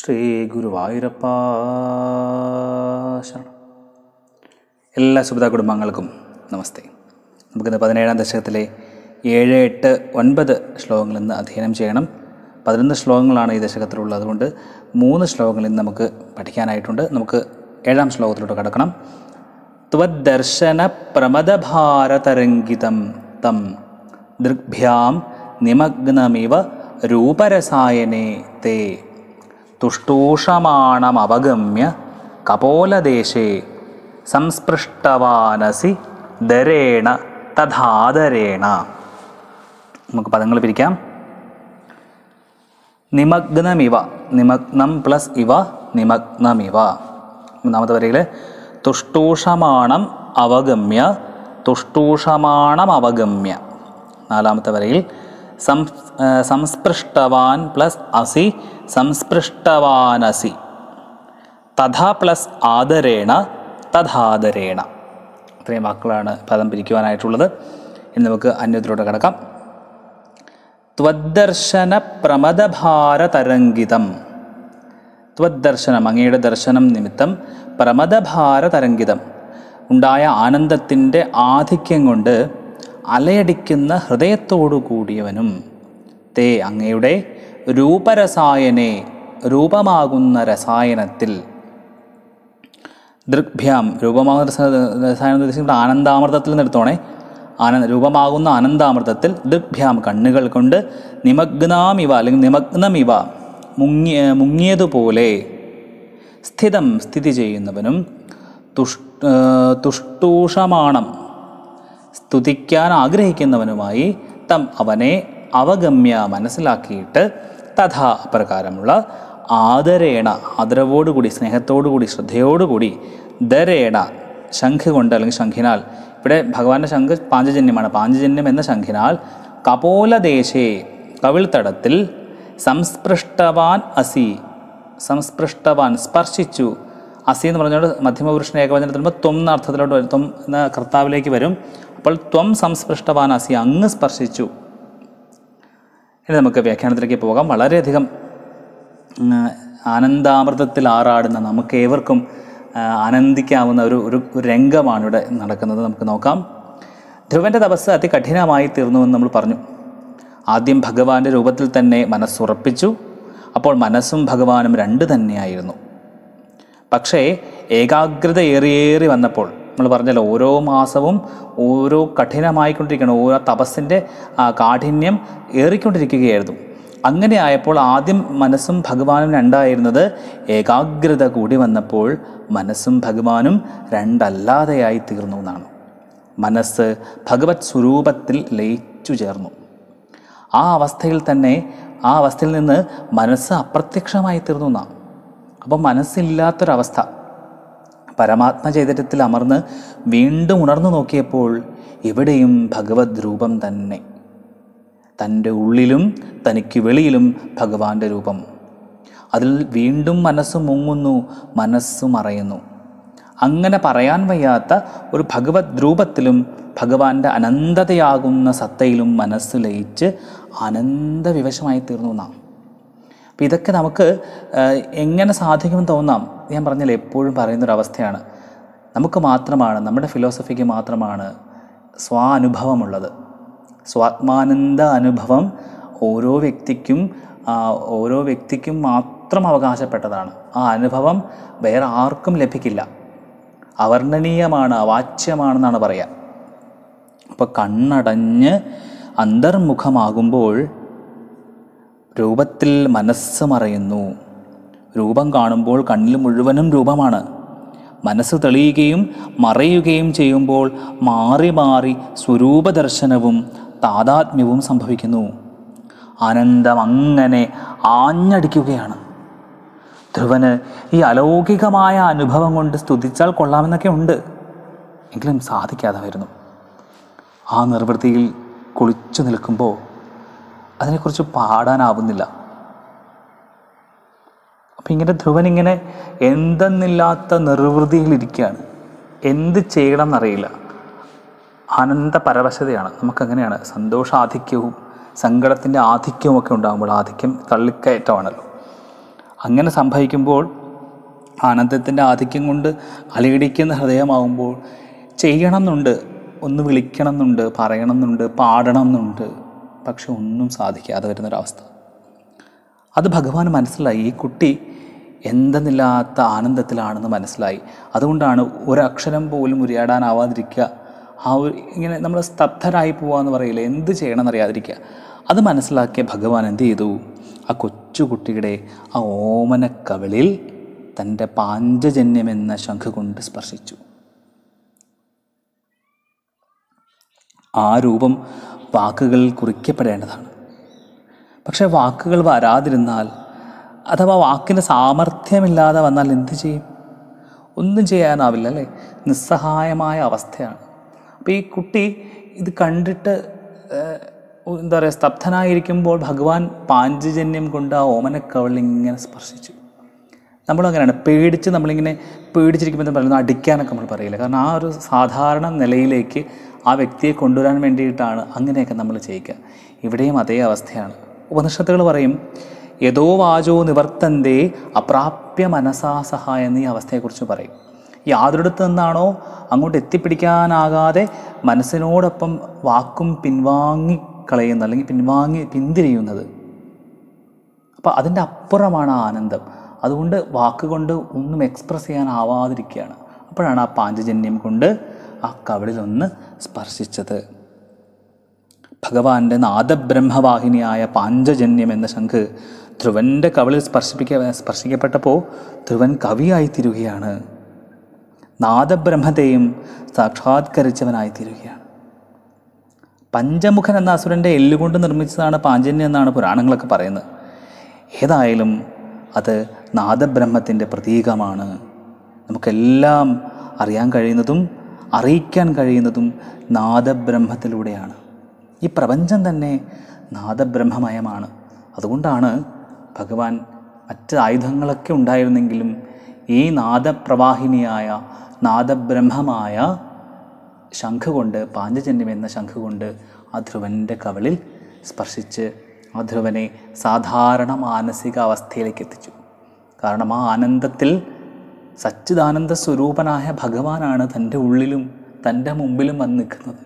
ശ്രീ ഗുരുവായൂരപ്പ ശരണം എല്ലാ സുബിത കുടുംബാംഗങ്ങൾക്കും നമസ്തേ നമുക്കിന്ന് പതിനേഴാം ദശകത്തിലെ ഏഴ് എട്ട് ഒൻപത് ശ്ലോകങ്ങൾ ഇന്ന് അധ്യയനം ചെയ്യണം പതിനൊന്ന് ശ്ലോകങ്ങളാണ് ഈ ദശകത്തിലുള്ളത് അതുകൊണ്ട് മൂന്ന് ശ്ലോകങ്ങൾ ഇന്ന് നമുക്ക് പഠിക്കാനായിട്ടുണ്ട് നമുക്ക് ഏഴാം ശ്ലോകത്തിലോട്ട് കടക്കണം ത്വദ്ദർശന പ്രമദഭാരതരംഗിതം തം ദൃഗ്ഭ്യാം നിമഗ്നമിവ രൂപരസായനെ തേ തുഷ്ടൂഷമാണമവഗമ്യ കപോലദേശേ സംസ്പൃഷ്ടവാനസി ദരേണ തഥാദരേണ നമുക്ക് പദങ്ങൾ പിരിക്കാം നിമഗ്നമിവ നിമഗ്നം പ്ലസ് ഇവ നിമഗ്നമിവ മൂന്നാമത്തെ വരയിൽ തുഷ്ടൂഷമാണം അവഗമ്യ തുഷ്ടൂഷമാണം അവഗമ്യ നാലാമത്തെ വരയിൽ സം ആ, സംസ്പൃഷ്ടവാൻ പ്ലസ് അസി സംസ്പൃഷ്ടവാനസി തഥാ പ്ലസ് ആദരേണ തഥാദരേണ ഇത്രയും വാക്കുകളാണ് പദം പിരിക്കുവാനായിട്ടുള്ളത് ഇനി നമുക്ക് അന്യത്തിലോട്ട് കിടക്കാം ത്വദ്ദർശന പ്രമദഭാരതരംഗിതം ത്വദ്ദർശനം അങ്ങയുടെ ദർശനം നിമിത്തം പ്രമദഭാരതരംഗിതം ഉണ്ടായ ആനന്ദത്തിൻ്റെ ആധിക്യം കൊണ്ട് അലയടിക്കുന്ന ഹൃദയത്തോടു കൂടിയവനും തേ അങ്ങയുടെ രൂപരസായനെ രൂപമാകുന്ന രസായനത്തിൽ ദൃഗ്ഭ്യാം രൂപമാകുന്ന രസ- രസായനം എന്ന് ഉദ്ദേശിക്കുന്നത് ആനന്ദാമൃതത്തിൽ നിന്ന് എടുത്തോണേ ആനന്ദ രൂപമാകുന്ന ആനന്ദാമൃതത്തിൽ ദൃഗ്ഭ്യാം കണ്ണുകൾ കൊണ്ട് നിമഗ്നാമിവ അല്ലെങ്കിൽ നിമഗ്നമിവ മുങ്ങിയ മുങ്ങിയതുപോലെ സ്ഥിതം സ്ഥിതി ചെയ്യുന്നവനും തുഷ് ആ, തുഷ്ടൂഷമാണം സ്തുതിക്കാൻ ആഗ്രഹിക്കുന്നവനുമായി തം അവനെ അവഗമ്യ മനസ്സിലാക്കിയിട്ട് തഥാ അപ്രകാരമുള്ള ആദരേണ ആദരവോടുകൂടി സ്നേഹത്തോടുകൂടി ശ്രദ്ധയോടുകൂടി ദരേണ ശംഖ് കൊണ്ട് അല്ലെങ്കിൽ ശംഖിനാൽ ഇവിടെ ഭഗവാന്റെ ശംഖ് പാഞ്ചജന്യമാണ് പാഞ്ചജന്യം എന്ന ശംഖിനാൽ കപോലദേശേ കവിൾത്തടത്തിൽ സംസ്പൃഷ്ടവാൻ അസി സംസ്പൃഷ്ടവാൻ സ്പർശിച്ചു അസി എന്ന് പറഞ്ഞുകൊണ്ട് മധ്യമപുരുഷൻ ഏകവചനത്തിൽ വരുമ്പോൾ ത്വം എന്ന അർത്ഥത്തിലോട്ട് വരും ത്വം എന്ന കർത്താവിലേക്ക് വരും അപ്പോൾ ത്വം സംസ്പൃഷ്ടവാൻ അസി അങ്ങ് സ്പർശിച്ചു ഇനി നമുക്ക് വ്യാഖ്യാനത്തിലേക്ക് പോകാം വളരെയധികം ഉം, ആനന്ദാമൃതത്തിൽ ആറാടുന്ന നമുക്ക് ഏവർക്കും ആ, ആനന്ദിക്കാവുന്ന ഒരു ഒരു ഒരു രംഗമാണ് ഇവിടെ നടക്കുന്നത് നമുക്ക് നോക്കാം ധ്രുവൻ്റെ തപസ് അതികഠിനമായി തീർന്നു എന്ന് നമ്മൾ പറഞ്ഞു ആദ്യം ഭഗവാന്റെ രൂപത്തിൽ തന്നെ മനസ്സുറപ്പിച്ചു അപ്പോൾ മനസ്സും ഭഗവാനും രണ്ട് തന്നെയായിരുന്നു പക്ഷേ ഏകാഗ്രത ഏറിയേറി വന്നപ്പോൾ നമ്മൾ പറഞ്ഞല്ലോ ഓരോ മാസവും ഓരോ കഠിനമായിക്കൊണ്ടിരിക്കണം ഓരോ തപസ്സിൻ്റെ ആ കാഠിന്യം ഏറിക്കൊണ്ടിരിക്കുകയായിരുന്നു അങ്ങനെ ആയപ്പോൾ ആദ്യം മനസ്സും ഭഗവാനും രണ്ടായിരുന്നത് ഏകാഗ്രത കൂടി വന്നപ്പോൾ മനസ്സും ഭഗവാനും രണ്ടല്ലാതെയായി തീർന്നു എന്നാണ് മനസ്സ് ഭഗവത് സ്വരൂപത്തിൽ ലയിച്ചു ചേർന്നു ആ അവസ്ഥയിൽ തന്നെ ആ അവസ്ഥയിൽ നിന്ന് മനസ്സ് അപ്രത്യക്ഷമായി തീർന്നു എന്നാണ് അപ്പം മനസ്സില്ലാത്തൊരവസ്ഥ പരമാത്മ ചൈതന്യത്തിൽ അമർന്ന് വീണ്ടും ഉണർന്നു നോക്കിയപ്പോൾ ഇവിടെയും ഭഗവത് രൂപം തന്നെ തൻ്റെ ഉള്ളിലും തനിക്ക് വെളിയിലും ഭഗവാന്റെ രൂപം അതിൽ വീണ്ടും മനസ്സ് മുങ്ങുന്നു മനസ്സ് മറയുന്നു അങ്ങനെ പറയാൻ വയ്യാത്ത ഒരു ഭഗവത് രൂപത്തിലും ഭഗവാന്റെ അനന്തതയാകുന്ന സത്തയിലും മനസ്സ് ലയിച്ച് ആനന്ദവിവശമായി തീർന്നു എന്നാണ് അപ്പം ഇതൊക്കെ നമുക്ക് ആ, എങ്ങനെ സാധിക്കുമെന്ന് തോന്നാം ഞാൻ പറഞ്ഞില്ലേ എപ്പോഴും പറയുന്നൊരവസ്ഥയാണ് നമുക്ക് മാത്രമാണ് നമ്മുടെ ഫിലോസഫിക്ക് മാത്രമാണ് സ്വാനുഭവമുള്ളത് സ്വാത്മാനന്ദ അനുഭവം ഓരോ വ്യക്തിക്കും ആ, ഓരോ വ്യക്തിക്കും മാത്രം അവകാശപ്പെട്ടതാണ് ആ അനുഭവം വേറെ ആർക്കും ലഭിക്കില്ല അവർണ്ണനീയമാണ് അവാച്യമാണെന്നാണ് പറയുക അപ്പോൾ കണ്ണടഞ്ഞ് അന്തർമുഖമാകുമ്പോൾ രൂപത്തിൽ മനസ്സ് മറയുന്നു രൂപം കാണുമ്പോൾ കണ്ണിൽ മുഴുവനും രൂപമാണ് മനസ്സ് തെളിയുകയും മറയുകയും ചെയ്യുമ്പോൾ മാറി മാറി സ്വരൂപദർശനവും താതാത്മ്യവും സംഭവിക്കുന്നു ആനന്ദം അങ്ങനെ ആഞ്ഞടിക്കുകയാണ് ധ്രുവന് ഈ അലൗകികമായ അനുഭവം കൊണ്ട് സ്തുതിച്ചാൽ കൊള്ളാമെന്നൊക്കെ ഉണ്ട് എങ്കിലും സാധിക്കാതെ വരുന്നു ആ നിർവൃത്തിയിൽ കുളിച്ചു നിൽക്കുമ്പോൾ അതിനെക്കുറിച്ച് പാടാനാവുന്നില്ല അപ്പം ഇങ്ങനെ ധ്രുവൻ ഇങ്ങനെ എന്തെന്നില്ലാത്ത നിർവൃതിയിലിരിക്കുകയാണ് എന്ത് ചെയ്യണം എന്നറിയില്ല ആനന്ദ പരവശതയാണ് നമുക്കങ്ങനെയാണ് സന്തോഷാധിക്യവും സങ്കടത്തിൻ്റെ ആധിക്യവും ഒക്കെ ഉണ്ടാകുമ്പോൾ ആധിക്യം തള്ളിക്കയറ്റമാണല്ലോ അങ്ങനെ സംഭവിക്കുമ്പോൾ ആനന്ദത്തിൻ്റെ ആധിക്യം കൊണ്ട് അലയിടിക്കുന്ന ഹൃദയമാവുമ്പോൾ ചെയ്യണം എന്നുണ്ട് ഒന്ന് വിളിക്കണം എന്നുണ്ട് പറയണം എന്നുണ്ട് പാടണം എന്നുണ്ട് പക്ഷെ ഒന്നും സാധിക്കാതെ വരുന്നൊരവസ്ഥ അത് ഭഗവാൻ മനസ്സിലായി ഈ കുട്ടി എന്തെന്നില്ലാത്ത ആനന്ദത്തിലാണെന്ന് മനസ്സിലായി അതുകൊണ്ടാണ് ഒരക്ഷരം പോലും ഉരിയാടാനാവാതിരിക്കുക ആ ഒരു ഇങ്ങനെ നമ്മൾ സ്തബ്ധരായി പോവുക എന്ന് പറയില്ല എന്ത് ചെയ്യണമെന്ന് അറിയാതിരിക്കുക അത് മനസ്സിലാക്കിയ ഭഗവാൻ എന്ത് ചെയ്തു ആ കൊച്ചുകുട്ടിയുടെ ആ ഓമനക്കവിളിൽ തൻ്റെ പാഞ്ചജന്യം എന്ന ശംഖ് കൊണ്ട് സ്പർശിച്ചു ആ രൂപം വാക്കുകളിൽ കുറിക്കപ്പെടേണ്ടതാണ് പക്ഷേ വാക്കുകൾ വരാതിരുന്നാൽ അഥവാ വാക്കിന് സാമർഥ്യമില്ലാതെ വന്നാൽ എന്ത് ചെയ്യും ഒന്നും ചെയ്യാനാവില്ല അല്ലേ നിസ്സഹായമായ അവസ്ഥയാണ് അപ്പോൾ ഈ കുട്ടി ഇത് കണ്ടിട്ട് ഏഹ്, എന്താ പറയുക സ്തബ്ധനായിരിക്കുമ്പോൾ ഭഗവാൻ പാഞ്ചജന്യം കൊണ്ട് ആ ഓമനക്കവളിൽ ഇങ്ങനെ സ്പർശിച്ചു നമ്മളങ്ങനെയാണ് പേടിച്ച് നമ്മളിങ്ങനെ പേടിച്ചിരിക്കുമ്പോൾ എന്താ പറയുന്നത് അടിക്കാനൊക്കെ നമ്മൾ പറയില്ല കാരണം ആ ഒരു സാധാരണ നിലയിലേക്ക് ആ വ്യക്തിയെ കൊണ്ടുവരാൻ വേണ്ടിയിട്ടാണ് അങ്ങനെയൊക്കെ നമ്മൾ ചെയ്യിക്കുക ഇവിടെയും അതേ അവസ്ഥയാണ് ഉപനിഷത്തുകൾ പറയും യഥോ വാചോ നിവർത്തന്തേ അപ്രാപ്യ മനസാ സഹായ എന്നീ അവസ്ഥയെക്കുറിച്ച് പറയും യാതൊരിടത്ത് നിന്നാണോ അങ്ങോട്ട് എത്തിപ്പിടിക്കാനാകാതെ മനസ്സിനോടൊപ്പം വാക്കും പിൻവാങ്ങി കളയുന്നത് അല്ലെങ്കിൽ പിൻവാങ്ങി പിന്തിരിയുന്നത് അപ്പോൾ അതിൻ്റെ അപ്പുറമാണ് ആ ആനന്ദം അതുകൊണ്ട് വാക്കുകൊണ്ട് ഒന്നും എക്സ്പ്രസ് ചെയ്യാനാവാതിരിക്കുകയാണ് അപ്പോഴാണ് ആ പാഞ്ചജന്യം കൊണ്ട് ആ കവിളിലൊന്ന് സ്പർശിച്ചത് ഭഗവാന്റെ നാദബ്രഹ്മവാഹിനിയായ പാഞ്ചജന്യം എന്ന ശംഖ് ധ്രുവൻ്റെ കവിളിൽ സ്പർശിപ്പിക്ക സ്പർശിക്കപ്പെട്ടപ്പോൾ ധ്രുവൻ കവിയായി തീരുകയാണ് നാദബ്രഹ്മത്തെയും സാക്ഷാത്കരിച്ചവനായി തീരുകയാണ് പഞ്ചമുഖൻ എന്ന അസുരൻ്റെ എല്ലുകൊണ്ട് നിർമ്മിച്ചതാണ് പാഞ്ചന്യം എന്നാണ് പുരാണങ്ങളൊക്കെ പറയുന്നത് ഏതായാലും അത് നാദബ്രഹ്മത്തിൻ്റെ പ്രതീകമാണ് നമുക്കെല്ലാം അറിയാൻ കഴിയുന്നതും അറിയിക്കാൻ കഴിയുന്നതും നാദബ്രഹ്മത്തിലൂടെയാണ് ഈ പ്രപഞ്ചം തന്നെ നാദബ്രഹ്മമയമാണ് അതുകൊണ്ടാണ് ഭഗവാൻ മറ്റ് ആയുധങ്ങളൊക്കെ ഉണ്ടായിരുന്നെങ്കിലും ഈ നാദപ്രവാഹിനിയായ നാദബ്രഹ്മമായ ശംഖ് കൊണ്ട് പാഞ്ചജന്യം എന്ന ശംഖ് കൊണ്ട് ആ ധ്രുവൻ്റെ കവളിൽ സ്പർശിച്ച് ആ ധ്രുവനെ സാധാരണ മാനസിക അവസ്ഥയിലേക്ക് എത്തിച്ചു കാരണം ആ ആനന്ദത്തിൽ സച്ചിദാനന്ദ സ്വരൂപനായ ഭഗവാനാണ് തൻ്റെ ഉള്ളിലും തൻ്റെ മുമ്പിലും വന്ന് നിൽക്കുന്നത്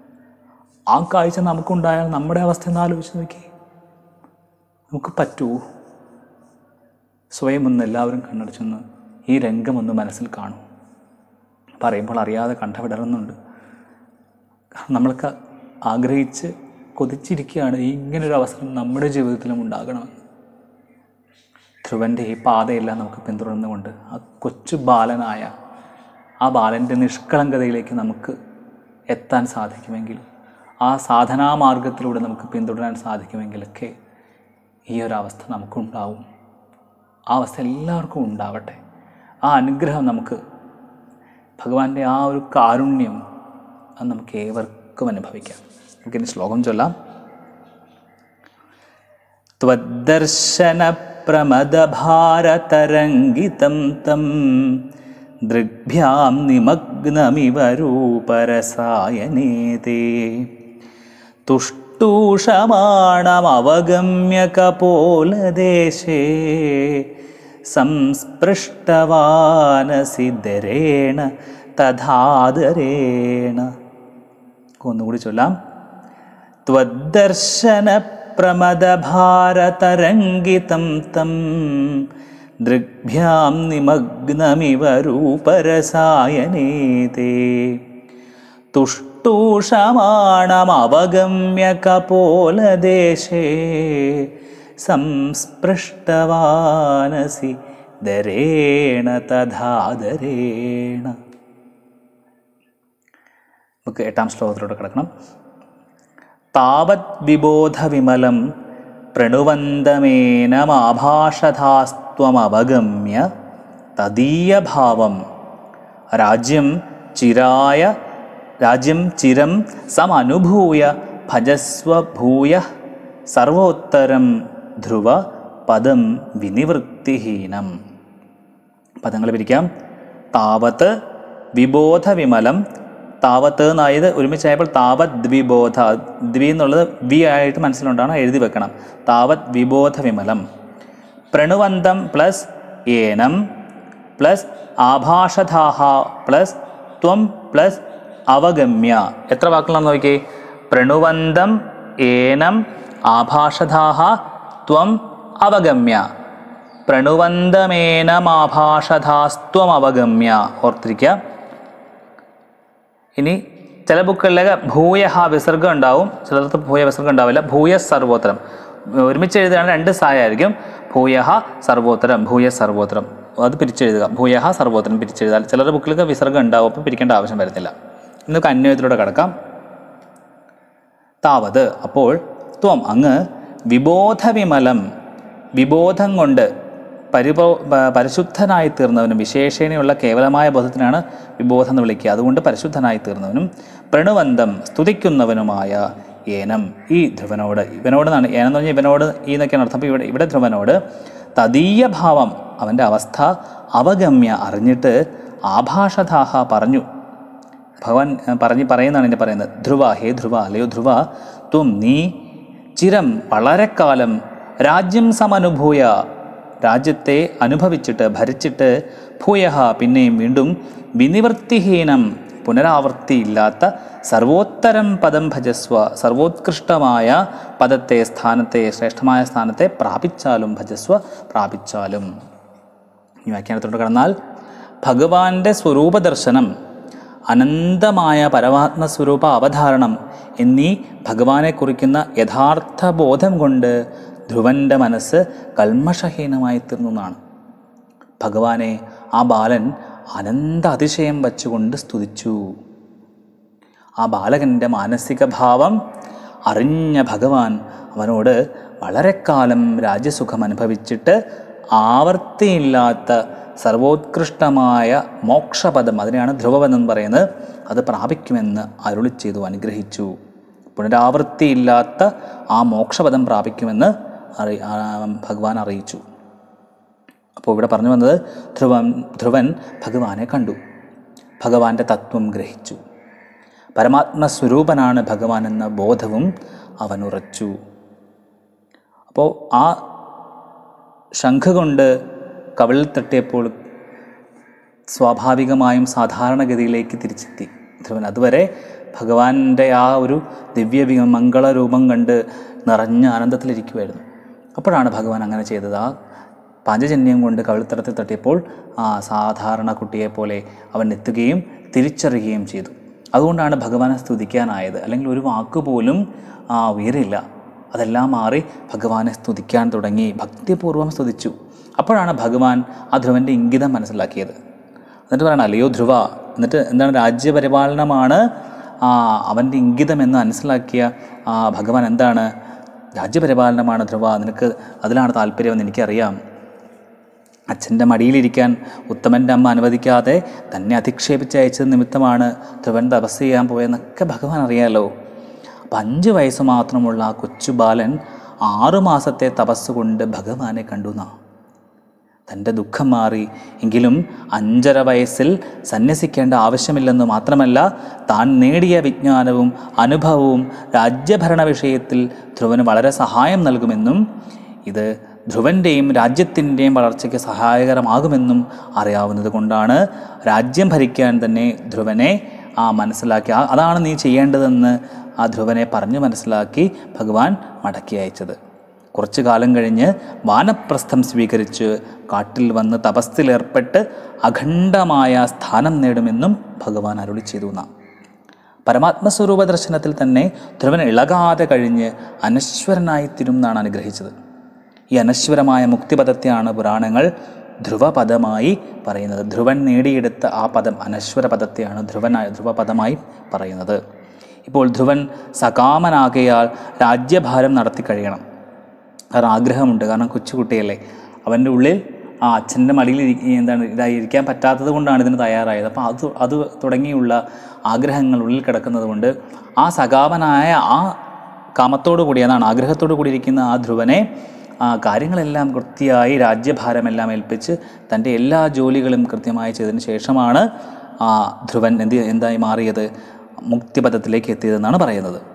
ആ കാഴ്ച നമുക്കുണ്ടായാൽ നമ്മുടെ അവസ്ഥ ഒന്ന് ആലോചിച്ച് നോക്കി നമുക്ക് പറ്റുമോ സ്വയം ഒന്ന് എല്ലാവരും കണ്ണടച്ചൊന്ന് ഈ രംഗമൊന്ന് മനസ്സിൽ കാണും പറയുമ്പോൾ അറിയാതെ കണ്ടവിടറുന്നുണ്ട് കാരണം നമ്മൾക്ക് ആഗ്രഹിച്ച് കൊതിച്ചിരിക്കുകയാണ് ഈ ഇങ്ങനൊരു അവസരം നമ്മുടെ ജീവിതത്തിലും ഉണ്ടാകണമെന്ന് ധ്രുവൻ്റെ ഈ പാതയെല്ലാം നമുക്ക് പിന്തുടർന്നുകൊണ്ട് ആ കൊച്ചു ബാലനായ ആ ബാലൻ്റെ നിഷ്കളങ്കതയിലേക്ക് നമുക്ക് എത്താൻ സാധിക്കുമെങ്കിൽ ആ സാധനാ മാർഗത്തിലൂടെ നമുക്ക് പിന്തുടരാൻ സാധിക്കുമെങ്കിലൊക്കെ ഈ ഒരു അവസ്ഥ നമുക്കുണ്ടാവും ആ അവസ്ഥ എല്ലാവർക്കും ഉണ്ടാവട്ടെ ആ അനുഗ്രഹം നമുക്ക് ഭഗവാന്റെ ആ ഒരു കാരുണ്യം അത് നമുക്ക് ഏവർക്കും അനുഭവിക്കാം നമുക്കിനി ശ്ലോകം ചൊല്ലാം त्वद्दर्शनप्रमदभारतरङ्गितं तं दृग्भ्यां निमग्नमिव रूपरसायने ते तुष्टूषमाणमवगम्य कपोलदेशे സംസ്പൃഷ്ടവാനസി ദരേണ തഥാദരേണ ഒന്നുകൂടി ചൊല്ലാം ത്വദ്ദർശന പ്രമദഭാരതരംഗിതം തം ദൃഗ്ഭ്യാം നിമഗ്നമിവ രൂപരസായനേ തേ തുഷ്ടൂഷമാണമവഗമ്യ കപോലദേശേ സംസ്പൃഷ്ടവാനസി ദരേണ തഥാദരേണ നമുക്ക് എട്ടാം ശ്ലോകത്തിലൂടെ കിടക്കണം താവത് വിബോധവിമലം പ്രണുവന്തമേനമാഭാഷധാസ്ത്വമവഗമ്യ തദീയഭാവം രാജ്യം ചിരായ രാജ്യം ചിരം സമനുഭൂയ ഭജസ്വ ഭൂയ സർവോത്തരം ധ്രുവ പദം വിനിവൃത്തിഹീനം പദങ്ങൾ പിരിക്കാം താവത്ത് വിബോധവിമലം താവത്ത് എന്നായത് ഒരുമിച്ചായപ്പോൾ താവത് ദ്വിബോധ ദ്വി എന്നുള്ളത് വി ആയിട്ട് മനസ്സിലുണ്ടാണ് എഴുതി വെക്കണം താവത് വിബോധ വിമലം പ്രണുവന്തം പ്ലസ് ഏനം പ്ലസ് ആഭാഷധാഹ പ്ലസ് ത്വം പ്ലസ് അവഗമ്യ എത്ര വാക്കുകളാണെന്ന് നോക്കിയേ പ്രണുവന്തം ഏനം ആഭാഷധാഹ ത്വം അവഗമ്യ പ്രണുവന്തമേനമാഭാഷധാസ്ത്വം അവഗമ്യ ഓർത്തിരിക്കുക ഇനി ചില ബുക്കുകളിലൊക്കെ ഭൂയഹ വിസർഗം ഉണ്ടാവും ചിലർക്ക് ഭൂയ വിസർഗം ഉണ്ടാവില്ല ഭൂയ സർവോത്തരം ഒരുമിച്ച് എഴുതുകയാണെങ്കിൽ രണ്ട് സായായിരിക്കും ഭൂയഹ സർവോത്തരം ഭൂയ സർവോത്തരം അത് പിരിച്ചെഴുതുക ഭൂയഹ സർവോത്തരം പിരിച്ചെഴുതാൽ ചിലരുടെ ബുക്കിലൊക്കെ വിസർഗം ഉണ്ടാവും അപ്പം പിരിക്കേണ്ട ആവശ്യം വരുന്നില്ല ഇന്നൊക്കെ അന്വയത്തിലൂടെ കിടക്കാം താവത് അപ്പോൾ ത്വം അങ്ങ് വിബോധവിമലം വിബോധം കൊണ്ട് പരിപോ പ- പരിശുദ്ധനായി തീർന്നവനും വിശേഷേണയുള്ള കേവലമായ ബോധത്തിനാണ് വിബോധം എന്ന് വിളിക്കുക അതുകൊണ്ട് പരിശുദ്ധനായി തീർന്നവനും പ്രണുവന്തം സ്തുതിക്കുന്നവനുമായ ഏനം ഈ ധ്രുവനോട് ഇവനോട് എന്നാണ് ഏനം എന്ന് പറഞ്ഞാൽ ഇവനോട് ഈ എന്നൊക്കെയാണ് അർത്ഥം അപ്പോൾ ഇവിടെ ഇവിടെ ധ്രുവനോട് തദീയ ഭാവം അവൻ്റെ അവസ്ഥ അവഗമ്യ അറിഞ്ഞിട്ട് ആഭാഷധാഹ പറഞ്ഞു ഭഗവാൻ ഏഹ്, പറഞ്ഞ് പറയുന്നതാണ് എൻ്റെ പറയുന്നത് ധ്രുവ ഹേ ധ്രുവ അല്ലയോ ധ്രുവ ത്വം നീ ചിരം വളരെ കാലം രാജ്യം സമനുഭൂയ രാജ്യത്തെ അനുഭവിച്ചിട്ട് ഭരിച്ചിട്ട് ഭൂയഹ പിന്നെയും വീണ്ടും വിനിവൃത്തിഹീനം പുനരാവർത്തിയില്ലാത്ത സർവോത്തരം പദം ഭജസ്വ സർവോത്കൃഷ്ടമായ പദത്തെ സ്ഥാനത്തെ ശ്രേഷ്ഠമായ സ്ഥാനത്തെ പ്രാപിച്ചാലും ഭജസ്വ പ്രാപിച്ചാലും ഈ വ്യാഖ്യാനത്തോട് കടന്നാൽ ഭഗവാന്റെ സ്വരൂപ ദർശനം അനന്തമായ പരമാത്മസ്വരൂപ അവധാരണം എന്നീ ഭഗവാനെ കുറിക്കുന്ന യഥാർത്ഥ ബോധം കൊണ്ട് ധ്രുവൻ്റെ മനസ്സ് കൽമഷഹീനമായി തീർന്നു എന്നാണ് ഭഗവാനെ ആ ബാലൻ അനന്ത അതിശയം വച്ചുകൊണ്ട് സ്തുതിച്ചു ആ ബാലകൻ്റെ മാനസിക ഭാവം അറിഞ്ഞ ഭഗവാൻ അവനോട് വളരെ കാലം രാജ്യസുഖം അനുഭവിച്ചിട്ട് ആവർത്തിയില്ലാത്ത സർവോത്കൃഷ്ടമായ മോക്ഷപദം അതിനെയാണ് ധ്രുവപദം എന്ന് പറയുന്നത് അത് പ്രാപിക്കുമെന്ന് അരുളി ചെയ്തു അനുഗ്രഹിച്ചു പുനരാവൃത്തിയില്ലാത്ത ആ മോക്ഷപദം പ്രാപിക്കുമെന്ന് അറി ആ ഭഗവാൻ അറിയിച്ചു അപ്പോൾ ഇവിടെ പറഞ്ഞു വന്നത് ധ്രുവൻ ധ്രുവൻ ഭഗവാനെ കണ്ടു ഭഗവാന്റെ തത്വം ഗ്രഹിച്ചു പരമാത്മസ്വരൂപനാണ് ഭഗവാൻ എന്ന ബോധവും അവൻ ഉറച്ചു അപ്പോൾ ആ ശംഖ് കൊണ്ട് കവിളിൽ തട്ടിയപ്പോൾ സ്വാഭാവികമായും സാധാരണഗതിയിലേക്ക് തിരിച്ചെത്തി ധ്രുവൻ അതുവരെ ഭഗവാന്റെ ആ ഒരു ദിവ്യ വി- മംഗളരൂപം കണ്ട് നിറഞ്ഞ ആനന്ദത്തിലിരിക്കുമായിരുന്നു അപ്പോഴാണ് ഭഗവാൻ അങ്ങനെ ചെയ്തത് ആ പാഞ്ചജന്യം കൊണ്ട് കവിളിത്തടത്തിൽ തട്ടിയപ്പോൾ ആ സാധാരണ കുട്ടിയെപ്പോലെ അവൻ എത്തുകയും തിരിച്ചറിയുകയും ചെയ്തു അതുകൊണ്ടാണ് ഭഗവാനെ സ്തുതിക്കാനായത് അല്ലെങ്കിൽ ഒരു വാക്കുപോലും ആ ഉയരില്ല അതെല്ലാം മാറി ഭഗവാനെ സ്തുതിക്കാൻ തുടങ്ങി ഭക്തിപൂർവ്വം സ്തുതിച്ചു അപ്പോഴാണ് ഭഗവാൻ ആ ധ്രുവൻ്റെ ഇംഗിതം മനസ്സിലാക്കിയത് എന്നിട്ട് പറയണം അല്ലയോ ധ്രുവ എന്നിട്ട് എന്താണ് രാജ്യപരിപാലനമാണ് ആ, അവൻ്റെ ഇംഗിതം എന്ന് മനസ്സിലാക്കിയ ആ, ഭഗവാൻ എന്താണ് രാജ്യപരിപാലനമാണ് ധ്രുവ നിനക്ക് അതിലാണ് താല്പര്യമെന്ന് എനിക്കറിയാം അച്ഛൻ്റെ മടിയിലിരിക്കാൻ ഉത്തമൻ്റെ അമ്മ അനുവദിക്കാതെ തന്നെ അധിക്ഷേപിച്ച് അയച്ചത് നിമിത്തമാണ് ധ്രുവൻ തപസ് ചെയ്യാൻ പോയെന്നൊക്കെ ഭഗവാൻ അറിയാലോ അപ്പം അഞ്ച് വയസ്സ് മാത്രമുള്ള ആ കൊച്ചു ബാലൻ ആറു മാസത്തെ തപസ് കൊണ്ട് ഭഗവാനെ കണ്ടു എന്നാ തൻ്റെ ദുഃഖം മാറി എങ്കിലും അഞ്ചര വയസ്സിൽ സന്യസിക്കേണ്ട ആവശ്യമില്ലെന്ന് മാത്രമല്ല താൻ നേടിയ വിജ്ഞാനവും അനുഭവവും രാജ്യഭരണ വിഷയത്തിൽ ധ്രുവന് വളരെ സഹായം നൽകുമെന്നും ഇത് ധ്രുവൻ്റെയും രാജ്യത്തിൻ്റെയും വളർച്ചയ്ക്ക് സഹായകരമാകുമെന്നും അറിയാവുന്നത് കൊണ്ടാണ് രാജ്യം ഭരിക്കാൻ തന്നെ ധ്രുവനെ ആ മനസ്സിലാക്കി ആ- അതാണ് നീ ചെയ്യേണ്ടതെന്ന് ആ ധ്രുവനെ പറഞ്ഞു മനസ്സിലാക്കി ഭഗവാൻ മടക്കി അയച്ചത് കുറച്ചു കാലം കഴിഞ്ഞ് വാനപ്രസ്ഥം സ്വീകരിച്ച് കാട്ടിൽ വന്ന് തപസ്സിലേർപ്പെട്ട് അഖണ്ഡമായ സ്ഥാനം നേടുമെന്നും ഭഗവാൻ അരുളി ചെയ്തു നാം പരമാത്മസ്വരൂപ ദർശനത്തിൽ തന്നെ ധ്രുവൻ ഇളകാതെ കഴിഞ്ഞ് അനശ്വരനായി എന്നാണ് അനുഗ്രഹിച്ചത് ഈ അനശ്വരമായ മുക്തിപദത്തെയാണ് പുരാണങ്ങൾ ധ്രുവപദമായി പറയുന്നത് ധ്രുവൻ നേടിയെടുത്ത ആ പദം അനശ്വര പദത്തെയാണ് ധ്രുവനായ ധ്രുവപദമായി പറയുന്നത് ഇപ്പോൾ ധ്രുവൻ സകാമനാകയാൽ രാജ്യഭാരം നടത്തി കഴിയണം കാരണം ആഗ്രഹമുണ്ട് കാരണം കൊച്ചുകുട്ടിയല്ലേ അവൻ്റെ ഉള്ളിൽ ആ അച്ഛൻ്റെ മടിയിൽ ഇരി- എന്താണ് ഇതായി ഇരിക്കാൻ പറ്റാത്തത് കൊണ്ടാണ് ഇതിന് തയ്യാറായത് അപ്പോൾ അത് അത് തുടങ്ങിയുള്ള ആഗ്രഹങ്ങൾ ഉള്ളിൽ കിടക്കുന്നത് കൊണ്ട് ആ സകാമനായ ആ കാമത്തോടു കൂടി അതാണ് ആഗ്രഹത്തോടു കൂടി ഇരിക്കുന്ന ആ ധ്രുവനെ ആ കാര്യങ്ങളെല്ലാം കൃത്യമായി രാജ്യഭാരമെല്ലാം ഏൽപ്പിച്ച് തൻ്റെ എല്ലാ ജോലികളും കൃത്യമായി ചെയ്തതിന് ശേഷമാണ് ആ ധ്രുവൻ എന്ത് എന്തായി മാറിയത് മുക്തിപഥത്തിലേക്ക് എത്തിയതെന്നാണ് പറയുന്നത്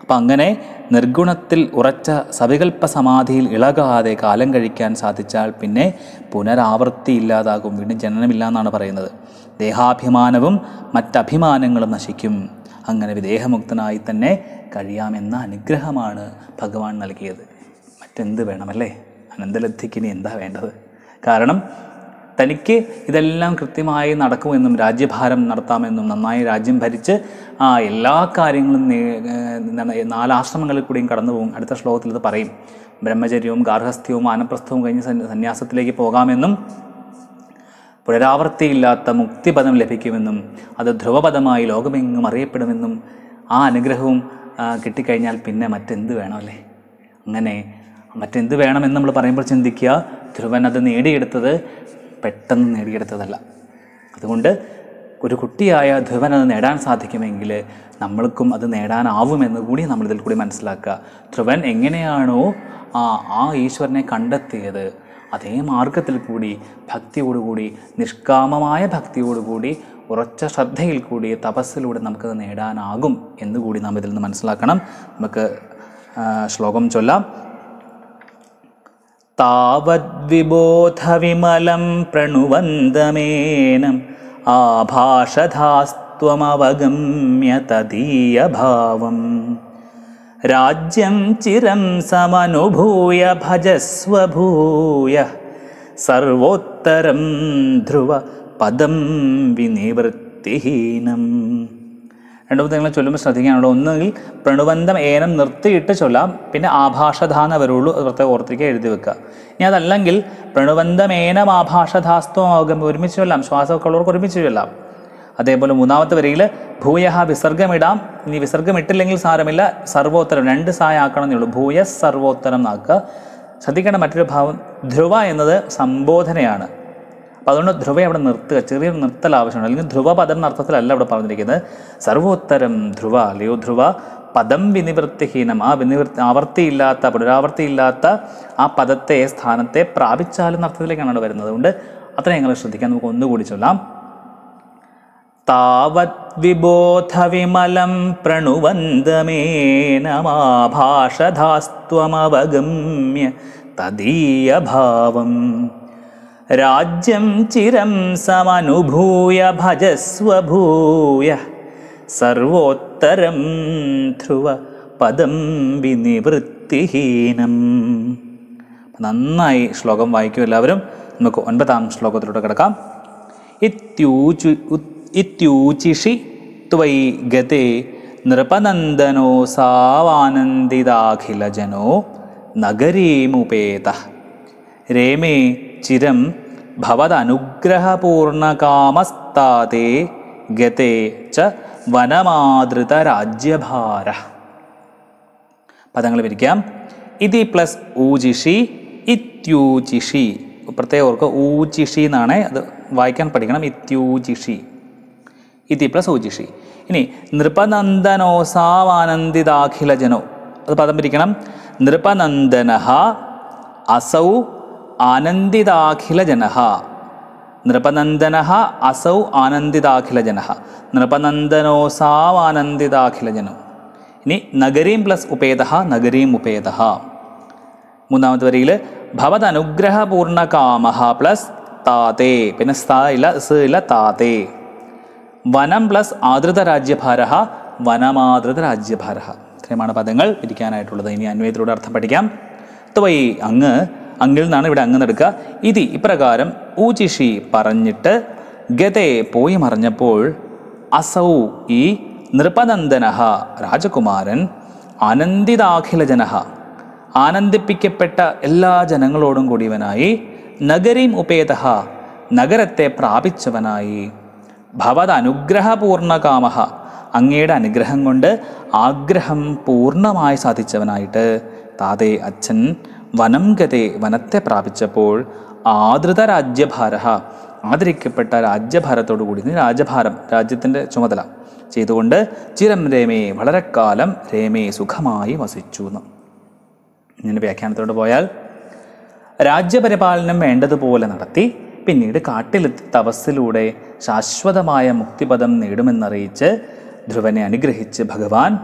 അപ്പം അങ്ങനെ നിർഗുണത്തിൽ ഉറച്ച സവികൽപ്പ സമാധിയിൽ ഇളകാതെ കാലം കഴിക്കാൻ സാധിച്ചാൽ പിന്നെ പുനരാവർത്തി ഇല്ലാതാകും വീണ്ടും ജനനമില്ല എന്നാണ് പറയുന്നത് ദേഹാഭിമാനവും മറ്റഭിമാനങ്ങളും നശിക്കും അങ്ങനെ വിദേഹമുക്തനായി തന്നെ കഴിയാമെന്ന അനുഗ്രഹമാണ് ഭഗവാൻ നൽകിയത് മറ്റെന്ത് വേണമല്ലേ അനന്തലബ്ധിക്ക് ഇനി എന്താ വേണ്ടത് കാരണം തനിക്ക് ഇതെല്ലാം കൃത്യമായി നടക്കുമെന്നും രാജ്യഭാരം നടത്താമെന്നും നന്നായി രാജ്യം ഭരിച്ച് ആ എല്ലാ കാര്യങ്ങളും നേ- ഏർ എന്താണ് നാലാശ്രമങ്ങളിൽ കൂടിയും കടന്നു പോകും അടുത്ത ശ്ലോകത്തിൽ ഇത് പറയും ബ്രഹ്മചര്യവും ഗാർഹസ്ഥ്യവും ആനപ്രസ്ഥവും കഴിഞ്ഞ് സന്യ- സന്യാസത്തിലേക്ക് പോകാമെന്നും പുനരാവർത്തിയില്ലാത്ത മുക്തിപദം ലഭിക്കുമെന്നും അത് ധ്രുവപദമായി ലോകമെങ്ങും അറിയപ്പെടുമെന്നും ആ അനുഗ്രഹവും ആ, കിട്ടിക്കഴിഞ്ഞാൽ പിന്നെ മറ്റെന്ത് വേണമല്ലേ അങ്ങനെ മറ്റെന്ത് വേണമെന്ന് നമ്മൾ പറയുമ്പോൾ ചിന്തിക്കുക ധ്രുവൻ അത് നേടിയെടുത്തത് പെട്ടെന്ന് നേടിയെടുത്തതല്ല അതുകൊണ്ട് ഒരു കുട്ടിയായ ധ്രുവൻ അത് നേടാൻ സാധിക്കുമെങ്കിൽ നമ്മൾക്കും അത് നേടാനാവുമെന്ന് കൂടി നമ്മൾ ഇതിൽ കൂടി മനസ്സിലാക്കുക ധ്രുവൻ എങ്ങനെയാണോ ആ ആ ഈശ്വരനെ കണ്ടെത്തിയത് അതേ മാർഗത്തിൽ കൂടി ഭക്തിയോടുകൂടി നിഷ്കാമമായ ഭക്തിയോടുകൂടി ഉറച്ച ശ്രദ്ധയിൽ കൂടി തപസ്സിലൂടെ നമുക്കത് നേടാനാകും എന്നുകൂടി നാം ഇതിൽ നിന്ന് മനസ്സിലാക്കണം നമുക്ക് ആ, ശ്ലോകം ചൊല്ലാം താവദ്വിബോധവിമലം പ്രണുവന്തമേനം ആഭാഷധാസ്ത്വമവഗമ്യ തദീയഭാവം രാജ്യം ചിരം സമനുഭൂയ ഭജസ്വ ഭൂയ സർവോത്തരം ധ്രുവ പദം വിനിവൃത്തിഹീനം രണ്ടു നിങ്ങൾ ചൊല്ലുമ്പോൾ ശ്രദ്ധിക്കാനുള്ള ഒന്നുകിൽ പ്രണുബന്ധം ഏനം നിർത്തിയിട്ട് ചൊല്ലാം പിന്നെ ആഭാഷധാന്ന് വരുള്ളൂ അത് പ്രത്യേകം ഓർത്തിരിക്കുക എഴുതി വെക്കുക ഇനി അതല്ലെങ്കിൽ പ്രണുബന്ധം ഏനം ആഭാഷധാസ്ത്വം ആകും ഒരുമിച്ച് ചൊല്ലാം ശ്വാസമൊക്കെ ഉള്ളവർക്ക് ഒരുമിച്ച് ചൊല്ലാം അതേപോലെ മൂന്നാമത്തെ വരിയിൽ ഭൂയഹ വിസർഗമിടാം ഇനി വിസർഗമിട്ടില്ലെങ്കിൽ സാരമില്ല സർവോത്തരം രണ്ട് സായ ആക്കണമെന്നേ ഉള്ളൂ ഭൂയ സർവോത്തരം എന്നാക്കുക ശ്രദ്ധിക്കേണ്ട മറ്റൊരു ഭാവം ധ്രുവ എന്നത് സംബോധനയാണ് അപ്പം അതുകൊണ്ട് ധ്രുവ അവിടെ നിർത്തുക ചെറിയൊരു നിർത്തൽ ആവശ്യമുണ്ട് അല്ലെങ്കിൽ ധ്രുവ പദം എന്ന അർത്ഥത്തിലല്ല ഇവിടെ പറഞ്ഞിരിക്കുന്നത് സർവോത്തരം ധ്രുവ അല്ലയോ ധ്രുവ പദം വിനിവൃത്തിഹീനം ആ വിനിവൃത്തി ആവർത്തിയില്ലാത്ത പുനരാവർത്തിയില്ലാത്ത ആ പദത്തെ സ്ഥാനത്തെ പ്രാപിച്ചാലും എന്ന അർത്ഥത്തിലേക്കാണ് അവിടെ വരുന്നത് അതുകൊണ്ട് അത്ര ഞങ്ങൾ ശ്രദ്ധിക്കാൻ നമുക്ക് ഒന്നുകൂടി ചൊല്ലാം താവദ്വിബോധവിമലം പ്രണുവന്തമേനമാഭാഷധാസ്ത്വമവഗമ്യ തദീയഭാവം രാജ്യം ചിരം സമനുഭൂയ ഭജസ്വ ഭൂയ സർവോത്തരം ധ്രുവ പദം വിനിവൃത്തിഹീനം നന്നായി ശ്ലോകം വായിക്കും എല്ലാവരും നമുക്ക് ഒൻപതാം ശ്ലോകത്തിലൂടെ കിടക്കാം ഇത്യൂചു ഉത്- ഇത്യൂചിഷി ത്വൈ ഗതേ നൃപനന്ദനോ സാവാനന്ദിതാഖിലജനോ നഗരീമുപേത രേമേ ചിരം ഭവദനുഗ്രഹപൂർണകാമസ്താതേ ഗതേ ച വനമാതൃതരാജ്യഭാര പദങ്ങൾ വിരിക്കാം ഇതി പ്ലസ് ഊജിഷി ഇത്യൂജിഷി പ്രത്യേകം ഓർക്കുക ഊജിഷി എന്നാണ് അത് വായിക്കാൻ പഠിക്കണം ഇത്യൂജിഷി ഇതി പ്ലസ് ഊജിഷി ഇനി നൃപനന്ദനോസാവാനന്ദിതാഖിലജനോ അത് പദം പിരിക്കണം നൃപനന്ദന അസൗ ആനന്ദിതാഖിലജന നൃപനന്ദന അസൗ ആനന്ദിതാഖിലജന നൃപനന്ദനോസാവാനന്ദിതാഖിലജനോ ഇനി നഗരീം പ്ലസ് ഉപേത നഗരീം ഉപേത മൂന്നാമത്തെ വരിയിൽ ഭവതനുഗ്രഹപൂർണകാമ പ്ലസ് താതേ പിന്നെ സ്ഥാ ഇല്ല സ് ഇല്ല താതേ വനം പ്ലസ് ആദൃത രാജ്യഭാര വനമാതൃത രാജ്യഭാര ഇത്രയുമാണ് പദങ്ങൾ ഇരിക്കാനായിട്ടുള്ളത് ഇനി അന്വയത്തിലൂടെ അർത്ഥം പഠിക്കാം ത്വയി അങ്ങ് അങ്ങിൽ നിന്നാണ് ഇവിടെ അങ്ങ് എടുക്കുക ഇതി ഇപ്രകാരം ഊചിഷി പറഞ്ഞിട്ട് ഗതേ പോയി മറിഞ്ഞപ്പോൾ അസൗ ഈ നൃപനന്ദന രാജകുമാരൻ ആനന്ദിതാഖിലജന ആനന്ദിപ്പിക്കപ്പെട്ട എല്ലാ ജനങ്ങളോടും കൂടിയവനായി നഗരീം ഉപേത നഗരത്തെ പ്രാപിച്ചവനായി ഭവത് അനുഗ്രഹപൂർണകാമ അങ്ങയുടെ അനുഗ്രഹം കൊണ്ട് ആഗ്രഹം പൂർണ്ണമായി സാധിച്ചവനായിട്ട് താതേ അച്ഛൻ വനം ഗതേ വനത്തെ പ്രാപിച്ചപ്പോൾ ആദൃത രാജ്യഭാര ആദരിക്കപ്പെട്ട രാജ്യഭാരത്തോടു കൂടി ഇത് രാജ്യഭാരം രാജ്യത്തിൻ്റെ ചുമതല ചെയ്തുകൊണ്ട് ചിരം രേമേ വളരെ കാലം രേമേ സുഖമായി വസിച്ചു എന്ന് ഇങ്ങനെ വ്യാഖ്യാനത്തോട് പോയാൽ രാജ്യപരിപാലനം വേണ്ടതുപോലെ നടത്തി പിന്നീട് കാട്ടിലെത്തി തപസ്സിലൂടെ ശാശ്വതമായ മുക്തിപദം നേടുമെന്നറിയിച്ച് ധ്രുവനെ അനുഗ്രഹിച്ച് ഭഗവാൻ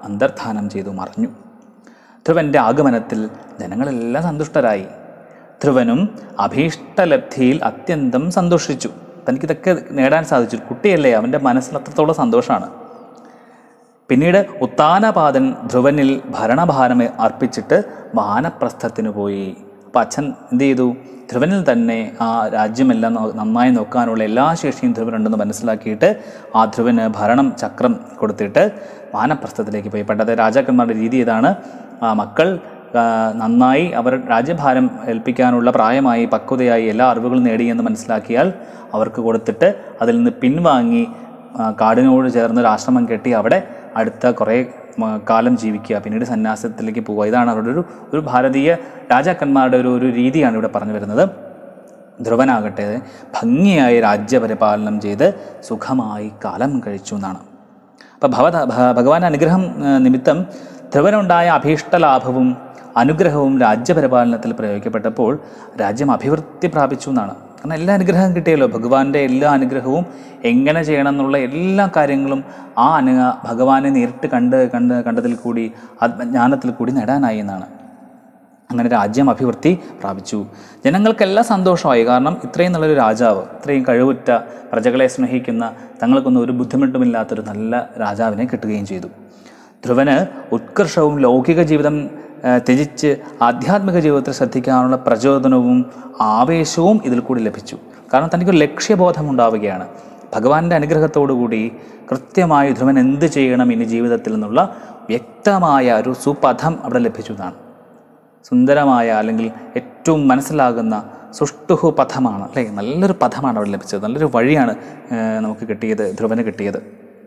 അന്തർധാനം ചെയ്തു മറഞ്ഞു ധ്രുവൻ്റെ ആഗമനത്തിൽ ജനങ്ങളെല്ലാം സന്തുഷ്ടരായി ധ്രുവനും അഭീഷ്ടലബ്ധിയിൽ അത്യന്തം സന്തോഷിച്ചു തനിക്കിതൊക്കെ നേടാൻ സാധിച്ചു കുട്ടിയല്ലേ അവൻ്റെ മനസ്സിൽ അത്രത്തോളം സന്തോഷമാണ് പിന്നീട് ഉത്താനപാദൻ ധ്രുവനിൽ ഭരണഭാരം അർപ്പിച്ചിട്ട് വാനപ്രസ്ഥത്തിന് പോയി അപ്പം അച്ഛൻ എന്ത് ചെയ്തു ധ്രുവനിൽ തന്നെ ആ രാജ്യമെല്ലാം നോ- നന്നായി നോക്കാനുള്ള എല്ലാ ശേഷിയും ധ്രുവനുണ്ടെന്ന് മനസ്സിലാക്കിയിട്ട് ആ ധ്രുവന് ഭരണം ചക്രം കൊടുത്തിട്ട് വാനപ്രസ്ഥത്തിലേക്ക് പോയി പണ്ടത്തെ രാജാക്കന്മാരുടെ രീതി ഇതാണ് ആ മക്കൾ ആ, നന്നായി അവർ രാജ്യഭാരം ഏൽപ്പിക്കാനുള്ള പ്രായമായി പക്വതയായി എല്ലാ അറിവുകളും നേടിയെന്ന് മനസ്സിലാക്കിയാൽ അവർക്ക് കൊടുത്തിട്ട് അതിൽ നിന്ന് പിൻവാങ്ങി ആ, കാടിനോട് ചേർന്ന് ഒരു ആശ്രമം കെട്ടി അവിടെ അടുത്ത കുറേ മ, കാലം ജീവിക്കുക പിന്നീട് സന്യാസത്തിലേക്ക് പോവുക ഇതാണ് അവരുടെ ഒരു ഒരു ഭാരതീയ രാജാക്കന്മാരുടെ ഒരു ഒരു രീതിയാണ് ഇവിടെ പറഞ്ഞു വരുന്നത് ധ്രുവനാകട്ടെ ഭംഗിയായി രാജ്യപരിപാലനം ചെയ്ത് സുഖമായി കാലം കഴിച്ചു എന്നാണ് അപ്പോൾ ഭവ ഭഗവാന്റെ അനുഗ്രഹം ആ, നിമിത്തം ധ്രുവനുണ്ടായ അഭീഷ്ടലാഭവും അനുഗ്രഹവും രാജ്യപരിപാലനത്തിൽ പ്രയോഗിക്കപ്പെട്ടപ്പോൾ രാജ്യം അഭിവൃദ്ധി പ്രാപിച്ചു എന്നാണ് കാരണം എല്ലാ അനുഗ്രഹവും കിട്ടിയല്ലോ ഭഗവാന്റെ എല്ലാ അനുഗ്രഹവും എങ്ങനെ ചെയ്യണം എന്നുള്ള എല്ലാ കാര്യങ്ങളും ആ അനു ഭഗവാനെ നേരിട്ട് കണ്ട് കണ്ട് കണ്ടതിൽ കൂടി ആത്മജ്ഞാനത്തിൽ കൂടി നേടാനായി എന്നാണ് അങ്ങനെ രാജ്യം അഭിവൃദ്ധി പ്രാപിച്ചു ജനങ്ങൾക്കെല്ലാം സന്തോഷമായി കാരണം ഇത്രയും നല്ലൊരു രാജാവ് ഇത്രയും കഴിവുറ്റ പ്രജകളെ സ്നേഹിക്കുന്ന തങ്ങൾക്കൊന്നും ഒരു ബുദ്ധിമുട്ടുമില്ലാത്തൊരു നല്ല രാജാവിനെ കിട്ടുകയും ചെയ്തു ധ്രുവന് ഉത്കർഷവും ലൗകിക ജീവിതം ആ, ത്യജിച്ച് ആധ്യാത്മിക ജീവിതത്തിൽ ശ്രദ്ധിക്കാനുള്ള പ്രചോദനവും ആവേശവും ഇതിൽ കൂടി ലഭിച്ചു കാരണം തനിക്കൊരു ലക്ഷ്യബോധം ഉണ്ടാവുകയാണ് ഭഗവാന്റെ അനുഗ്രഹത്തോടുകൂടി കൃത്യമായി ധ്രുവൻ എന്ത് ചെയ്യണം ഇനി ജീവിതത്തിൽ നിന്നുള്ള വ്യക്തമായ ഒരു സുപഥം അവിടെ ലഭിച്ചു എന്നാണ് സുന്ദരമായ അല്ലെങ്കിൽ ഏറ്റവും മനസ്സിലാകുന്ന സുഷ്ടുഹു പഥമാണ് അല്ലേ നല്ലൊരു പഥമാണ് അവിടെ ലഭിച്ചത് നല്ലൊരു വഴിയാണ് ആ, നമുക്ക് കിട്ടിയത് ധ്രുവന് കിട്ടിയത്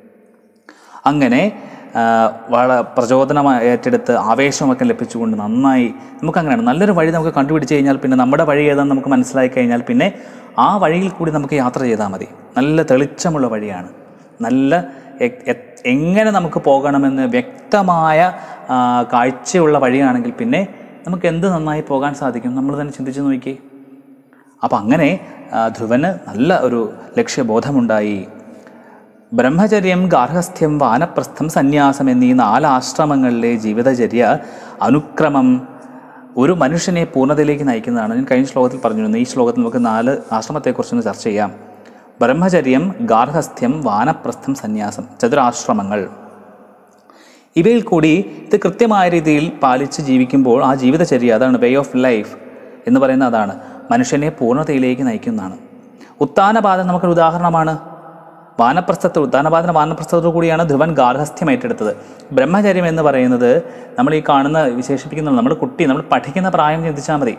അങ്ങനെ ആ, വള പ്രചോദനമായി ഏറ്റെടുത്ത് ആവേശമൊക്കെ ലഭിച്ചുകൊണ്ട് നന്നായി നമുക്കങ്ങനെയാണ് നല്ലൊരു വഴി നമുക്ക് കണ്ടുപിടിച്ച് കഴിഞ്ഞാൽ പിന്നെ നമ്മുടെ വഴി ഏതാണെന്ന് നമുക്ക് മനസ്സിലാക്കി കഴിഞ്ഞാൽ പിന്നെ ആ വഴിയിൽ കൂടി നമുക്ക് യാത്ര ചെയ്താൽ മതി നല്ല തെളിച്ചമുള്ള വഴിയാണ് നല്ല എ- എ- എങ്ങനെ നമുക്ക് പോകണമെന്ന് വ്യക്തമായ ആ, കാഴ്ചയുള്ള വഴിയാണെങ്കിൽ പിന്നെ നമുക്ക് എന്ത് നന്നായി പോകാൻ സാധിക്കും നമ്മൾ തന്നെ ചിന്തിച്ച് നോക്കിയേ അപ്പം അങ്ങനെ ആ, ധ്രുവന് നല്ല ഒരു ലക്ഷ്യബോധമുണ്ടായി ബ്രഹ്മചര്യം ഗാർഹസ്ഥ്യം വാനപ്രസ്ഥം സന്യാസം എന്നീ നാല് ആശ്രമങ്ങളിലെ ജീവിതചര്യ അനുക്രമം ഒരു മനുഷ്യനെ പൂർണ്ണതയിലേക്ക് നയിക്കുന്നതാണ് ഞാൻ കഴിഞ്ഞ ശ്ലോകത്തിൽ പറഞ്ഞിരുന്നു ഈ ശ്ലോകത്തിൽ നമുക്ക് നാല് ആശ്രമത്തെക്കുറിച്ചൊന്ന് ചർച്ച ചെയ്യാം ബ്രഹ്മചര്യം ഗാർഹസ്ഥ്യം വാനപ്രസ്ഥം സന്യാസം ചതുരാശ്രമങ്ങൾ ഇവയിൽ കൂടി ഇത് കൃത്യമായ രീതിയിൽ പാലിച്ച് ജീവിക്കുമ്പോൾ ആ ജീവിതചര്യ അതാണ് വേ ഓഫ് ലൈഫ് എന്ന് പറയുന്ന അതാണ് മനുഷ്യനെ പൂർണ്ണതയിലേക്ക് നയിക്കുന്നതാണ് ഉത്താനപാദം നമുക്കൊരു ഉദാഹരണമാണ് വാനപ്രസ്ഥത്ത് ഉത്താനപാദന വാനപ്രസ്ഥത്തോടു കൂടിയാണ് ധ്രുവൻ ഗാർഹസ്ഥ്യം ഏറ്റെടുത്തത് ബ്രഹ്മചര്യം എന്ന് പറയുന്നത് നമ്മൾ ഈ കാണുന്ന വിശേഷിപ്പിക്കുന്ന നമ്മൾ കുട്ടി നമ്മൾ പഠിക്കുന്ന പ്രായം ചിന്തിച്ചാൽ മതി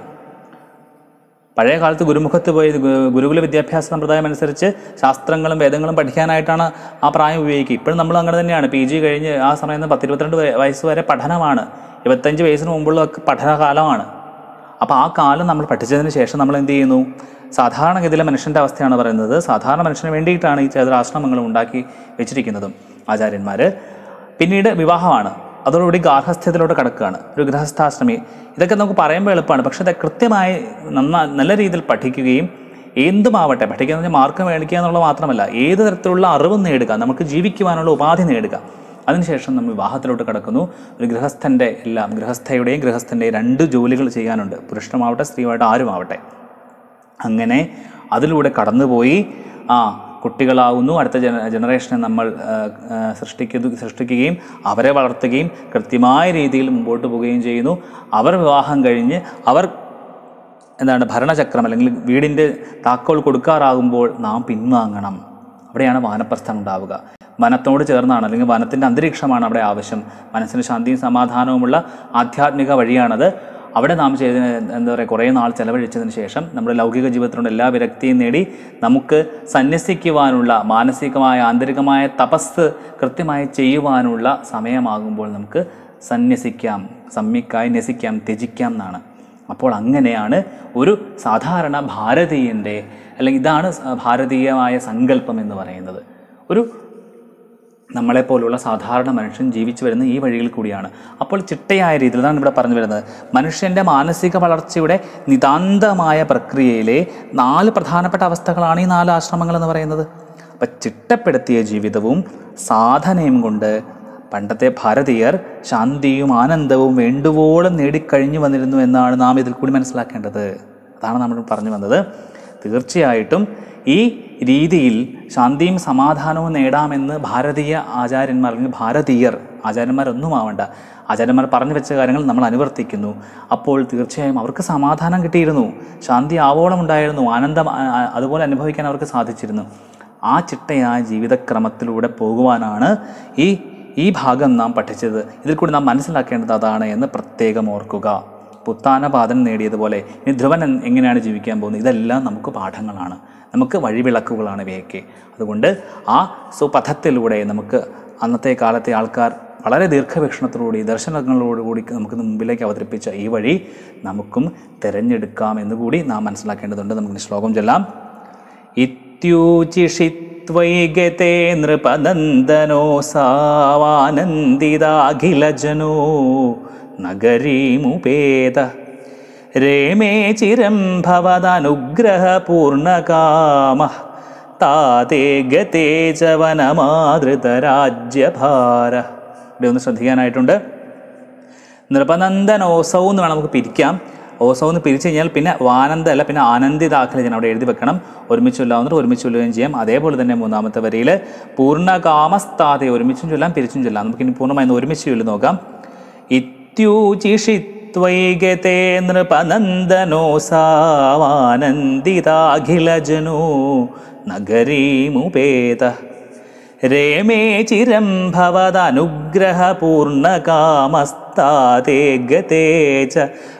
പഴയ കാലത്ത് ഗുരുമുഖത്ത് പോയി ഗു- ഗുരുകുല വിദ്യാഭ്യാസ സമ്പ്രദായം അനുസരിച്ച് ശാസ്ത്രങ്ങളും വേദങ്ങളും പഠിക്കാനായിട്ടാണ് ആ പ്രായം ഉപയോഗിക്കുക ഇപ്പോഴും നമ്മൾ അങ്ങനെ തന്നെയാണ് പി ജി കഴിഞ്ഞ് ആ സമയത്ത് പത്തിരുപത്തിരണ്ട് വയ- വയസ്സ് വരെ പഠനമാണ് ഇരുപത്തഞ്ച് വയസ്സിന് മുമ്പുള്ള ഒക്കെ പഠനകാലമാണ് അപ്പോൾ ആ കാലം നമ്മൾ പഠിച്ചതിന് ശേഷം നമ്മൾ എന്ത് ചെയ്യുന്നു സാധാരണഗതിയിലെ മനുഷ്യൻ്റെ അവസ്ഥയാണ് പറയുന്നത് സാധാരണ മനുഷ്യന് വേണ്ടിയിട്ടാണ് ഈ ചതുരാശ്രമങ്ങൾ ഉണ്ടാക്കി വെച്ചിരിക്കുന്നതും ആചാര്യന്മാർ പിന്നീട് വിവാഹമാണ് അതോടുകൂടി ഗാർഹസ്ഥ്യത്തിലോട്ട് കടക്കുകയാണ് ഒരു ഗൃഹസ്ഥാശ്രമി ഇതൊക്കെ നമുക്ക് പറയുമ്പോൾ എളുപ്പമാണ് പക്ഷേ അത് കൃത്യമായി നന്നാ നല്ല രീതിയിൽ പഠിക്കുകയും എന്തുമാവട്ടെ പഠിക്കുക എന്ന് പറഞ്ഞാൽ മാർക്ക് മേടിക്കുക എന്നുള്ളത് മാത്രമല്ല ഏത് തരത്തിലുള്ള അറിവും നേടുക നമുക്ക് ജീവിക്കുവാനുള്ള ഉപാധി നേടുക അതിനുശേഷം നമ്മൾ വിവാഹത്തിലോട്ട് കടക്കുന്നു ഒരു ഗൃഹസ്ഥൻ്റെ എല്ലാം ഗൃഹസ്ഥയുടെയും ഗൃഹസ്ഥൻ്റെയും രണ്ട് ജോലികൾ ചെയ്യാനുണ്ട് പുരുഷനുമാവട്ടെ സ്ത്രീയുമാവട്ടെ ആരുമാവട്ടെ അങ്ങനെ അതിലൂടെ കടന്നുപോയി ആ കുട്ടികളാവുന്നു അടുത്ത ജന ജനറേഷനെ നമ്മൾ ആ, ആ, സൃഷ്ടിക്കുന്നു സൃഷ്ടിക്കുകയും അവരെ വളർത്തുകയും കൃത്യമായ രീതിയിൽ മുമ്പോട്ട് പോവുകയും ചെയ്യുന്നു അവർ വിവാഹം കഴിഞ്ഞ് അവർ എന്താണ് ഭരണചക്രം അല്ലെങ്കിൽ വീടിൻ്റെ താക്കോൽ കൊടുക്കാറാകുമ്പോൾ നാം പിൻവാങ്ങണം അവിടെയാണ് വാനപ്രസ്ഥം ഉണ്ടാവുക വനത്തോട് ചേർന്നാണ് അല്ലെങ്കിൽ വനത്തിൻ്റെ അന്തരീക്ഷമാണ് അവിടെ ആവശ്യം മനസ്സിന് ശാന്തിയും സമാധാനവുമുള്ള ആധ്യാത്മിക വഴിയാണത് അവിടെ നാം ചെയ്തതിന് എന്താ പറയുക കുറേ നാൾ ചെലവഴിച്ചതിന് ശേഷം നമ്മുടെ ലൗകിക ജീവിതത്തിലുള്ള എല്ലാ വിരക്തിയും നേടി നമുക്ക് സന്യസിക്കുവാനുള്ള മാനസികമായ ആന്തരികമായ തപസ് കൃത്യമായി ചെയ്യുവാനുള്ള സമയമാകുമ്പോൾ നമുക്ക് സന്യസിക്കാം സമ്യക്കായി നസിക്കാം ത്യജിക്കാം എന്നാണ് അപ്പോൾ അങ്ങനെയാണ് ഒരു സാധാരണ ഭാരതീയൻ്റെ അല്ലെങ്കിൽ ഇതാണ് സ- ഭാരതീയമായ സങ്കല്പം എന്ന് പറയുന്നത് ഒരു നമ്മളെപ്പോലുള്ള സാധാരണ മനുഷ്യൻ ജീവിച്ചു വരുന്ന ഈ വഴിയിൽ കൂടിയാണ് അപ്പോൾ ചിട്ടയായ രീതിയിൽ അതാണ് ഇവിടെ പറഞ്ഞു വരുന്നത് മനുഷ്യൻ്റെ മാനസിക വളർച്ചയുടെ നിതാന്തമായ പ്രക്രിയയിലെ നാല് പ്രധാനപ്പെട്ട അവസ്ഥകളാണ് ഈ നാല് ആശ്രമങ്ങൾ എന്ന് പറയുന്നത് അപ്പം ചിട്ടപ്പെടുത്തിയ ജീവിതവും സാധനയും കൊണ്ട് പണ്ടത്തെ ഭാരതീയർ ശാന്തിയും ആനന്ദവും വേണ്ടുവോളം നേടിക്കഴിഞ്ഞു വന്നിരുന്നു എന്നാണ് നാം ഇതിൽ കൂടി മനസ്സിലാക്കേണ്ടത് അതാണ് നമ്മൾ പറഞ്ഞു വന്നത് തീർച്ചയായിട്ടും ഈ രീതിയിൽ ശാന്തിയും സമാധാനവും നേടാമെന്ന് ഭാരതീയ ആചാര്യന്മാർ അല്ലെങ്കിൽ ഭാരതീയർ ആചാര്യന്മാരൊന്നും ആവണ്ട ആചാര്യന്മാർ പറഞ്ഞു വെച്ച കാര്യങ്ങൾ നമ്മൾ അനുവർത്തിക്കുന്നു അപ്പോൾ തീർച്ചയായും അവർക്ക് സമാധാനം കിട്ടിയിരുന്നു ശാന്തി ആവോളം ഉണ്ടായിരുന്നു ആനന്ദം ആ, ആ, അതുപോലെ അനുഭവിക്കാൻ അവർക്ക് സാധിച്ചിരുന്നു ആ ചിട്ടയായ ജീവിതക്രമത്തിലൂടെ പോകുവാനാണ് ഈ ഈ ഭാഗം നാം പഠിച്ചത് ഇതിൽ കൂടി നാം മനസ്സിലാക്കേണ്ടത് അതാണ് എന്ന് പ്രത്യേകം ഓർക്കുക പുത്താനപാദൻ നേടിയതുപോലെ ഇനി ധ്രുവൻ എൻ- എങ്ങനെയാണ് ജീവിക്കാൻ പോകുന്നത് ഇതെല്ലാം നമുക്ക് പാഠങ്ങളാണ് നമുക്ക് വഴിവിളക്കുകളാണ് ഇവയൊക്കെ അതുകൊണ്ട് ആ സുപഥത്തിലൂടെ നമുക്ക് അന്നത്തെ കാലത്തെ ആൾക്കാർ വളരെ ദീർഘവീക്ഷണത്തോടുകൂടി ദർശനങ്ങളോടുകൂടി നമുക്ക് മുമ്പിലേക്ക് അവതരിപ്പിച്ച ഈ വഴി നമുക്കും തിരഞ്ഞെടുക്കാം എന്നുകൂടി നാം മനസ്സിലാക്കേണ്ടതുണ്ട് നമുക്ക് ശ്ലോകം ചൊല്ലാം ഇത്യൂചിഷിത്വൈഗത്തെ നൃപനന്ദനോ സാവാനന്ദിതാഖിലജനോ നഗരീമുപേത രേമേ ചിരം ഭവദനുഗ്രഹപൂർണകാമ താതേ ഗതേ ച വനമാതൃതരാജ്യഭാര ഇവിടെ ഒന്ന് ശ്രദ്ധിക്കാനായിട്ടുണ്ട് നൃപനന്ദൻ ഓസവ് എന്ന് വേണം നമുക്ക് പിരിക്കാം ഓസവ് എന്ന് പിരിച്ചു കഴിഞ്ഞാൽ പിന്നെ വാനന്ദ അല്ല പിന്നെ ആനന്ദിതാഖിലജൻ അവിടെ എഴുതി വെക്കണം ഒരുമിച്ച് ചൊല്ലാവുന്നത് ഒരുമിച്ച് ചൊല്ലുകയും ചെയ്യാം അതേപോലെ തന്നെ മൂന്നാമത്തെ വരിയിൽ പൂർണ്ണകാമസ്താതെ ഒരുമിച്ചും ചൊല്ലാം പിരിച്ചും ചൊല്ലാം നമുക്കിനി പൂർണ്ണമായി ഒന്ന് ഒരുമിച്ച് ചൊല്ലി നോക്കാം ഇത്യൂചിഷിത്വൈഗത്തെ നൃപനന്ദനോ സാവാനന്ദിതാഖിലജനോ നഗരീമുപേത രേമേ ചിരം ഭവദനുഗ്രഹപൂർണകാമസ്താതേ ഗതേ ച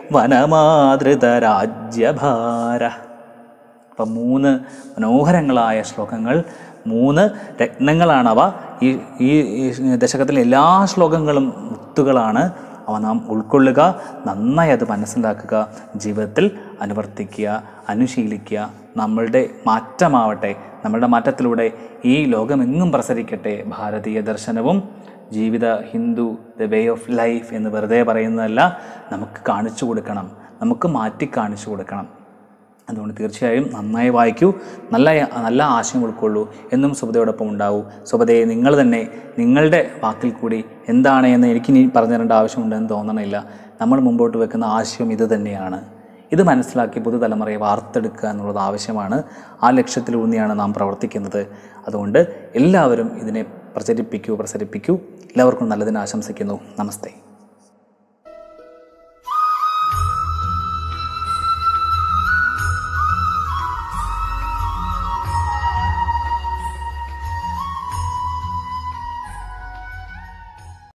വനമാതൃതരാജ്യഭാര അപ്പം മൂന്ന് മനോഹരങ്ങളായ ശ്ലോകങ്ങൾ മൂന്ന് രത്നങ്ങളാണവ ഈ ഈ ഈ ദശകത്തിലെ എല്ലാ ശ്ലോകങ്ങളും മുത്തുകളാണ് അവ നാം ഉൾക്കൊള്ളുക നന്നായി അത് മനസ്സിലാക്കുക ജീവിതത്തിൽ അനുവർത്തിക്കുക അനുശീലിക്കുക നമ്മളുടെ മാറ്റമാവട്ടെ നമ്മളുടെ മാറ്റത്തിലൂടെ ഈ ലോകമെങ്ങും പ്രസരിക്കട്ടെ ഭാരതീയ ദർശനവും ജീവിത Hindu the way of life എന്ന് വെറുതെ പറയുന്നതല്ല നമുക്ക് കാണിച്ചു കൊടുക്കണം നമുക്ക് മാറ്റി കാണിച്ചു കൊടുക്കണം അതുകൊണ്ട് തീർച്ചയായും നന്നായി വായിക്കൂ നല്ല നല്ല ആശയം ഉൾക്കൊള്ളൂ എന്നും സുബതയോടൊപ്പം ഉണ്ടാവൂ സുബതയെ നിങ്ങൾ തന്നെ നിങ്ങളുടെ വാക്കിൽ കൂടി എന്താണ് എന്ന് എനിക്ക് ഇനി പറഞ്ഞു തരേണ്ട ആവശ്യമുണ്ടെന്ന് തോന്നണില്ല നമ്മൾ മുമ്പോട്ട് വെക്കുന്ന ആശയം ഇത് തന്നെയാണ് ഇത് മനസ്സിലാക്കി പുതുതലമുറയെ വാർത്തെടുക്കുക എന്നുള്ളത് ആവശ്യമാണ് ആ ലക്ഷ്യത്തിലൂന്നിയാണ് നാം പ്രവർത്തിക്കുന്നത് അതുകൊണ്ട് എല്ലാവരും ഇതിനെ പ്രചരിപ്പിക്കൂ പ്രസരിപ്പിക്കൂ എല്ലാവർക്കും നല്ലതിന് ആശംസിക്കുന്നു നമസ്തേ